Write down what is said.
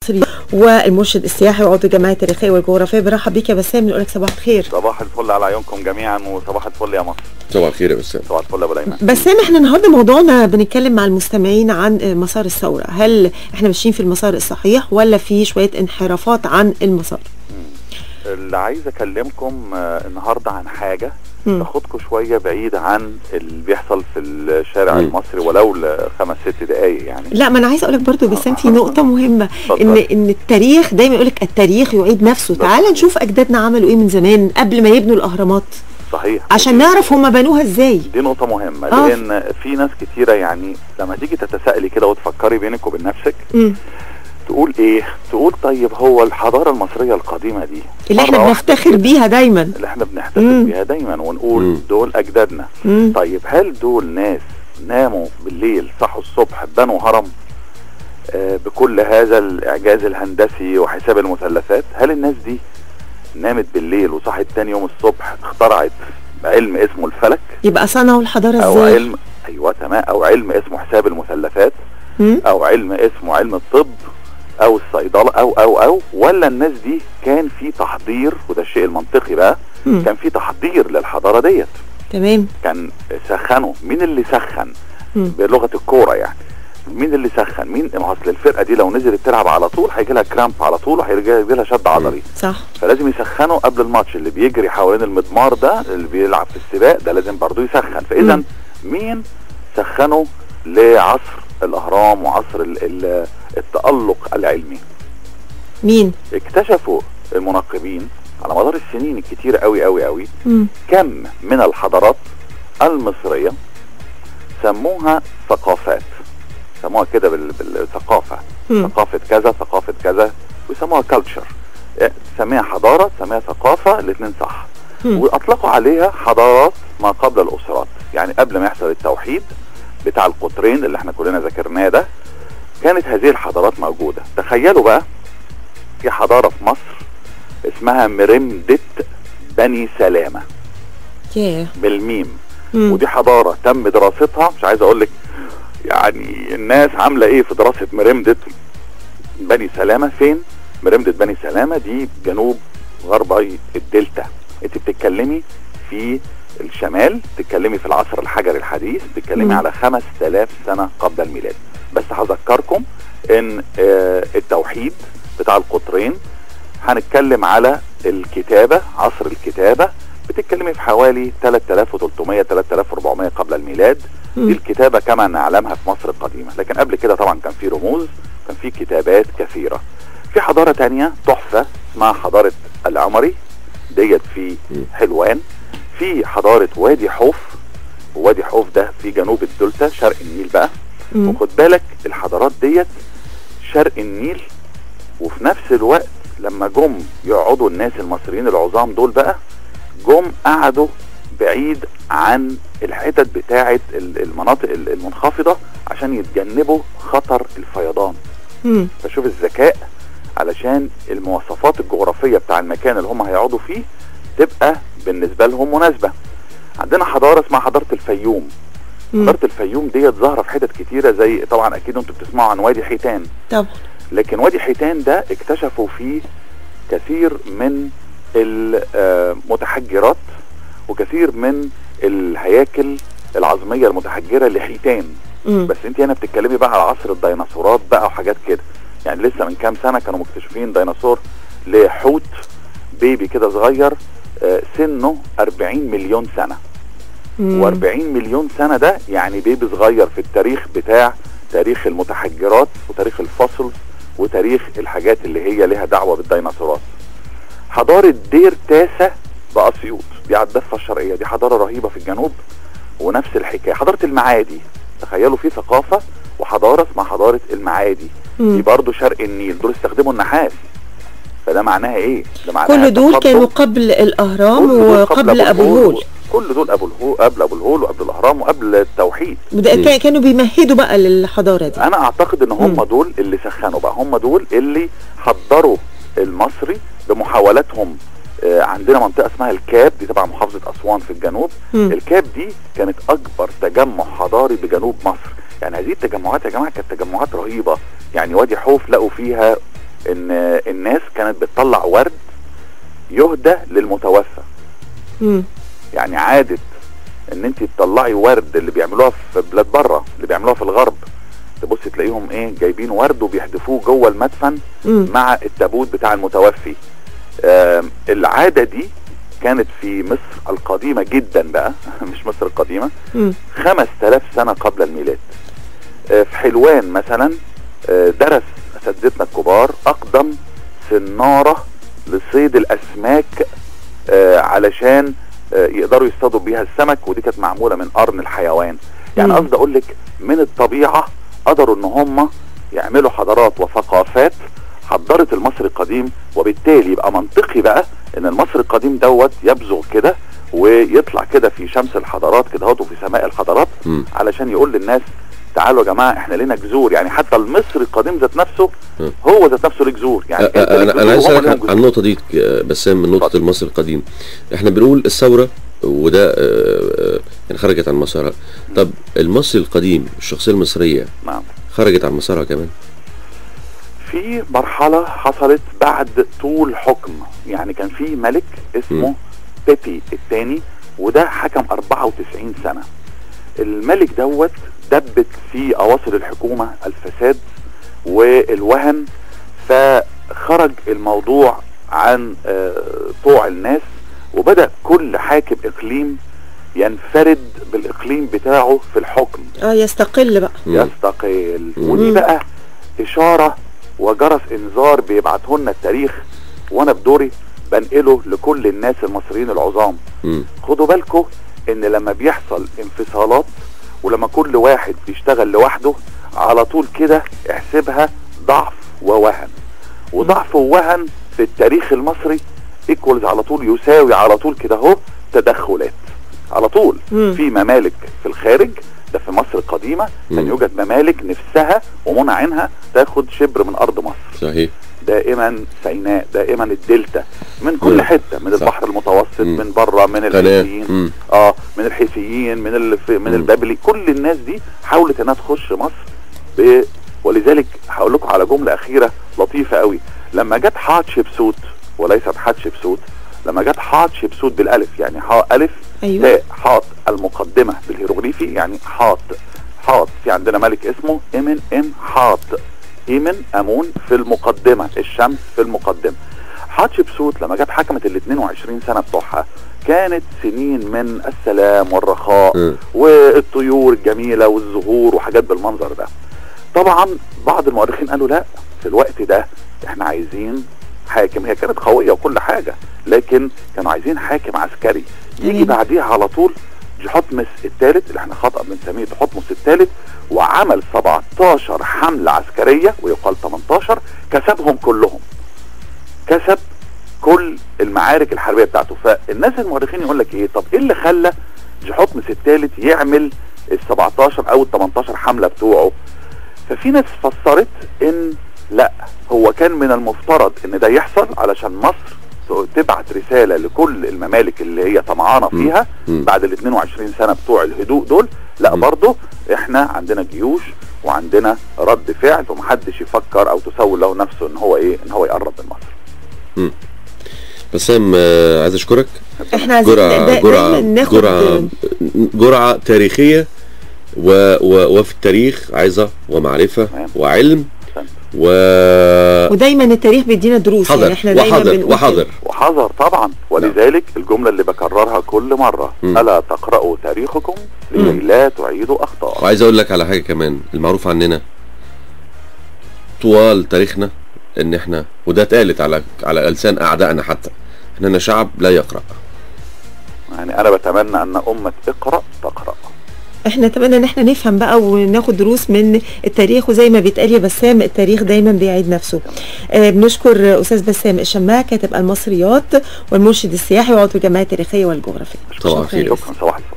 والمرشد السياحي وعضو الجمعيه التاريخيه والجغرافيه برحب بيك يا بسام نقول لك صباح الخير صباح الفل على عيونكم جميعا وصباح الفل يا مصر صباح الخير يا بسام صباح الفل يا ابو الايمن بسام احنا النهارده موضوعنا بنتكلم مع المستمعين عن مسار الثوره هل احنا ماشيين في المسار الصحيح ولا في شويه انحرافات عن المسار اللي عايز اكلمكم آه، النهارده عن حاجه مم. تاخدكم شويه بعيد عن اللي بيحصل في الشارع مم. المصري ولو لخمس ست دقايق يعني لا ما انا عايزه اقول لك برضو بسام في نقطه مهمه اتفضل. ان ان التاريخ دايما يقول لك التاريخ يعيد نفسه تعال بالظبط. نشوف اجدادنا عملوا ايه من زمان قبل ما يبنوا الاهرامات صحيح عشان نعرف هما بنوها ازاي دي نقطة مهمة آه. لأن في ناس كتيرة يعني لما تيجي تتساءلي كده وتفكري بينك وبين نفسك مم. تقول إيه؟ تقول طيب هو الحضارة المصرية القديمة دي اللي احنا مرة واحدة بنفتخر كده بيها دايما اللي احنا بنحتفل مم. بيها دايما ونقول مم. دول أجدادنا مم. طيب هل دول ناس ناموا بالليل صحوا الصبح بنوا هرم آه بكل هذا الإعجاز الهندسي وحساب المثلثات هل الناس دي نامت بالليل وصحت تاني يوم الصبح اخترعت علم اسمه الفلك يبقى صنعوا الحضاره او ازاي علم ايوه تمام او علم اسمه حساب المثلثات مم. او علم اسمه علم الطب او الصيدله او او او ولا الناس دي كان في تحضير وده الشيء المنطقي بقى مم. كان في تحضير للحضاره ديت تمام كان سخنوا مين اللي سخن مم. بلغه الكوره يعني مين اللي سخن مين ما اصل الفرقه دي لو نزلت تلعب على طول هيجي لها كرامب على طول وهيجي لها شد عضلي صح فلازم يسخنوا قبل الماتش اللي بيجري حوالين المضمار ده اللي بيلعب في السباق ده لازم برضه يسخن فاذا مم. مين سخنوا لعصر الاهرام وعصر ال- ال- التالق العلمي مين اكتشفوا المنقبين على مدار السنين الكتيره قوي قوي قوي مم. كم من الحضارات المصريه سموها ثقافات سموها كده بال- بالثقافه مم. ثقافه كذا ثقافه كذا ويسموها كلتشر سميها حضاره سميها ثقافه الاثنين صح مم. واطلقوا عليها حضارات ما قبل الاسرات يعني قبل ما يحصل التوحيد بتاع القطرين اللي احنا كلنا ذكرناه ده كانت هذه الحضارات موجوده تخيلوا بقى في حضاره في مصر اسمها مرمدة بني سلامه ياه بالميم مم. ودي حضاره تم دراستها مش عايز اقول لك يعني الناس عامله ايه في دراسه مرمدة بني سلامه فين مرمدة بني سلامه دي جنوب غربي الدلتا انت بتتكلمي في الشمال بتتكلمي في العصر الحجري الحديث بتتكلمي مم. على 5000 سنه قبل الميلاد بس هذكركم ان آه، التوحيد بتاع القطرين هنتكلم على الكتابه عصر الكتابه بتتكلمي في حوالي 3300 3400 قبل الميلاد مم. دي الكتابه كما نعلمها في مصر القديمه لكن قبل كده طبعا كان في رموز كان في كتابات كثيره في حضاره تانية تحفه اسمها حضاره العمري ديت في حلوان في حضاره وادي حوف وادي حوف ده في جنوب الدلتا شرق النيل بقى مم. وخد بالك الحضارات ديت شرق النيل وفي نفس الوقت لما جم يقعدوا الناس المصريين العظام دول بقى جم قعدوا بعيد عن الحتت بتاعه ال- المناطق ال- المنخفضه عشان يتجنبوا خطر الفيضان مم. فشوف الذكاء علشان المواصفات الجغرافيه بتاع المكان اللي هم هيقعدوا فيه تبقى بالنسبه لهم مناسبه عندنا حضاره اسمها حضاره الفيوم مم. حضاره الفيوم ديت ظاهره في حتت كتيره زي طبعا اكيد انتوا بتسمعوا عن وادي حيتان طبعا لكن وادي حيتان ده اكتشفوا فيه كثير من المتحجرات وكثير من الهياكل العظميه المتحجره لحيتان مم. بس انت هنا بتتكلمي بقى على عصر الديناصورات بقى وحاجات كده يعني لسه من كام سنه كانوا مكتشفين ديناصور لحوت بيبي كده صغير آه، سنه 40 مليون سنه مم. و40 مليون سنه ده يعني بيبي صغير في التاريخ بتاع تاريخ المتحجرات وتاريخ الفصل وتاريخ الحاجات اللي هي لها دعوه بالديناصورات حضاره دير تاسا باسيوط دي على الضفه الشرقيه دي حضاره رهيبه في الجنوب ونفس الحكايه حضاره المعادي تخيلوا في ثقافه وحضاره اسمها حضاره المعادي مم. دي برضو شرق النيل دول استخدموا النحاس فده معناها ايه ده معناها كل دول تقدم. كانوا قبل الاهرام كل دول وقبل ابو الهول كل دول ابو الهول قبل ابو الهول وقبل الاهرام وقبل التوحيد وده كا- كانوا بيمهدوا بقى للحضاره دي انا اعتقد ان هم مم. دول اللي سخنوا بقى هم دول اللي حضروا المصري بمحاولاتهم آه، عندنا منطقه اسمها الكاب دي تبع محافظه اسوان في الجنوب مم. الكاب دي كانت اكبر تجمع حضاري بجنوب مصر يعني هذه التجمعات يا جماعه كانت تجمعات رهيبه يعني وادي حوف لقوا فيها ان الناس كانت بتطلع ورد يهدى للمتوفى مم. يعني عادة ان انت تطلعي ورد اللي بيعملوها في بلاد بره اللي بيعملوها في الغرب تبص تلاقيهم ايه جايبين ورد وبيحدفوه جوه المدفن مم. مع التابوت بتاع المتوفي آم، العادة دي كانت في مصر القديمة جدا بقى مش مصر القديمة مم. 5000 سنة قبل الميلاد آه، في حلوان مثلا آه، درس اساتذتنا الكبار اقدم سنارة لصيد الاسماك آه، علشان آه، يقدروا يصطادوا بيها السمك ودي كانت معمولة من قرن الحيوان يعني مم. قصدي اقول لك من الطبيعة قدروا ان هم يعملوا حضارات وثقافات حضرت المصري القديم وبالتالي يبقى منطقي بقى ان المصري القديم دوت يبزغ كده ويطلع كده في شمس الحضارات كده اهوت وفي سماء الحضارات مم. علشان يقول للناس تعالوا يا جماعه احنا لنا جذور يعني حتى المصري القديم ذات نفسه مم. هو ذات نفسه له جذور يعني أ- أنت ليك انا انا عايز جذور اسالك وهم عن لهم عن النقطه دي آه، بسام من نقطه اتفضل. المصري القديم احنا بنقول الثوره وده آه، آه، يعني خرجت عن مسارها طب المصري القديم الشخصيه المصريه جذور. نعم خرجت عن مسارها كمان في مرحلة حصلت بعد طول حكم يعني كان في ملك اسمه مم. بيبي الثاني وده حكم 94 سنة الملك دوت دبت في أواصر الحكومة الفساد والوهن فخرج الموضوع عن آه، طوع الناس وبدأ كل حاكم إقليم ينفرد بالإقليم بتاعه في الحكم اه يستقل بقى مم. يستقيل مم. ودي بقى اشاره وجرس انذار بيبعته لنا التاريخ وانا بدوري بنقله لكل الناس المصريين العظام مم. خدوا بالكم ان لما بيحصل انفصالات ولما كل واحد بيشتغل لوحده على طول كده احسبها ضعف ووهن وضعف ووهن في التاريخ المصري ايكوالز على طول يساوي على طول كده اهو تدخلات على طول مم. في ممالك في الخارج ده في مصر القديمة كان مم. يوجد ممالك نفسها ومنع عنها تاخد شبر من ارض مصر صحيح دائما سيناء دائما الدلتا من كل مم. حته من صح. البحر المتوسط مم. من بره من قناه الحيثيين مم. اه من الحيثيين من الف... من مم. البابلي كل الناس دي حاولت انها تخش مصر ب... ولذلك هقول لكم على جمله اخيره لطيفه قوي لما جت حتشبسوت وليست حتشبسوت لما جت حتشبسوت بالالف يعني ح الف ايوه تاء حاط المقدمه بالهيروغليفي يعني حاط حاط في عندنا ملك اسمه امن ام حاط ايمن امون في المقدمه الشمس في المقدمه حتشبسوت لما جت حكمت ال 22 سنه بتوعها كانت سنين من السلام والرخاء مم. والطيور الجميله والزهور وحاجات بالمنظر ده طبعا بعض المؤرخين قالوا لا في الوقت ده احنا عايزين حاكم هي كانت قويه وكل حاجه لكن كانوا عايزين حاكم عسكري يجي تمام. بعديها على طول جحتمس الثالث اللي احنا خطأ بنسميه جحتمس الثالث وعمل 17 حملة عسكرية ويقال 18 كسبهم كلهم كسب كل المعارك الحربية بتاعته فالناس المؤرخين يقول لك ايه طب ايه اللي خلى جحتمس الثالث يعمل ال 17 او ال 18 حملة بتوعه ففي ناس فسرت ان لا هو كان من المفترض ان ده يحصل علشان مصر تبعت رسالة لكل الممالك اللي هي طمعانة مم. فيها مم. بعد ال 22 سنة بتوع الهدوء دول لا مم. برضه احنا عندنا جيوش وعندنا رد فعل ومحدش يفكر او تسول له نفسه ان هو ايه ان هو يقرب من مصر بسام آه، عايز اشكرك احنا عايزين جرعه دا- جرعه دايما ناخد جرعه جرعه تاريخيه و و وفي التاريخ عايزه ومعرفه تمام. وعلم أحسنت. و ودايما التاريخ بيدينا دروس يعني حذر احنا دايما وحذر بنقول وحذر كده. وحذر طبعا ولذلك الجملة اللي بكررها كل مرة مم. ألا تقرأوا تاريخكم لكي لا تعيدوا أخطاء وعايز اقول لك على حاجه كمان المعروف عننا طوال تاريخنا ان احنا وده اتقالت على على لسان اعدائنا حتى اننا شعب لا يقرا يعني أنا بتمنى أن أمة اقرأ تقرأ احنا نتمنى ان احنا نفهم بقى وناخد دروس من التاريخ وزي ما بيتقال يا بسام التاريخ دايما بيعيد نفسه آه بنشكر استاذ بسام الشماع كاتب المصريات والمرشد السياحي وعضو الجمعيه التاريخيه والجغرافيه طبعا خير. شكرا صباح الفل